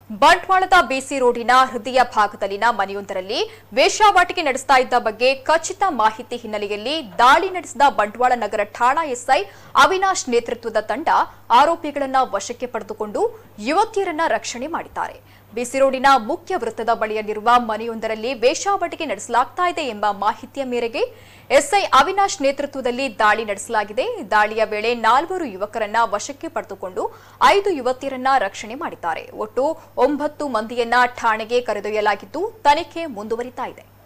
ಬಂಟ್ವಾಳದ ಬಿಸಿ ರೋಡಿನ ಹೃದಯ ಭಾಗದಲ್ಲಿನ ಮನೆಯೊಂದರಲ್ಲಿ ವೇಶ್ಯಾವಾಟಿಕೆ ನಡೆಸ್ತಾ ಇದ್ದ ಬಗ್ಗೆ ಖಚಿತ ಮಾಹಿತಿ ಹಿನ್ನೆಲೆಯಲ್ಲಿ ದಾಳಿ ನಡೆಸಿದ ಬಂಟ್ವಾಳ ನಗರ ಠಾಣಾ ಎಸ್ಐ ಅವಿನಾಶ್ ನೇತೃತ್ವದ ತಂಡ ಆರೋಪಿಗಳನ್ನ ವಶಕ್ಕೆ ಪಡೆದುಕೊಂಡು ಯುವತಿಯರನ್ನ ರಕ್ಷಣೆ ಮಾಡಿದ್ದಾರೆ ಬಿಸಿ ರೋಡಿನ ಮುಖ್ಯ ವೃತ್ತದ ಬಳಿಯಲ್ಲಿರುವ ಮನೆಯೊಂದರಲ್ಲಿ ವೇಶ್ಯಾವಾಟಿಕೆ ನಡೆಸಲಾಗ್ತಾ ಇದೆ ಎಂಬ ಮಾಹಿತಿಯ ಮೇರೆಗೆ ಎಸ್ಐ ಅವಿನಾಶ್ ನೇತೃತ್ವದಲ್ಲಿ ದಾಳಿ ನಡೆಸಲಾಗಿದೆ ದಾಳಿಯ ವೇಳೆ ನಾಲ್ವರು ಯುವಕರನ್ನ ವಶಕ್ಕೆ ಪಡೆದುಕೊಂಡು ಐದು ಯುವತಿಯರನ್ನ ರಕ್ಷಣೆ ಮಾಡಿದ್ದಾರೆ ಒಟ್ಟು ಒಂಬತ್ತು ಮಂದಿಯನ್ನ ಠಾಣೆಗೆ ಕರೆದೊಯ್ಯಲಾಗಿದ್ದು ತನಿಖೆ ಮುಂದುವರಿತಾ ಇದೆ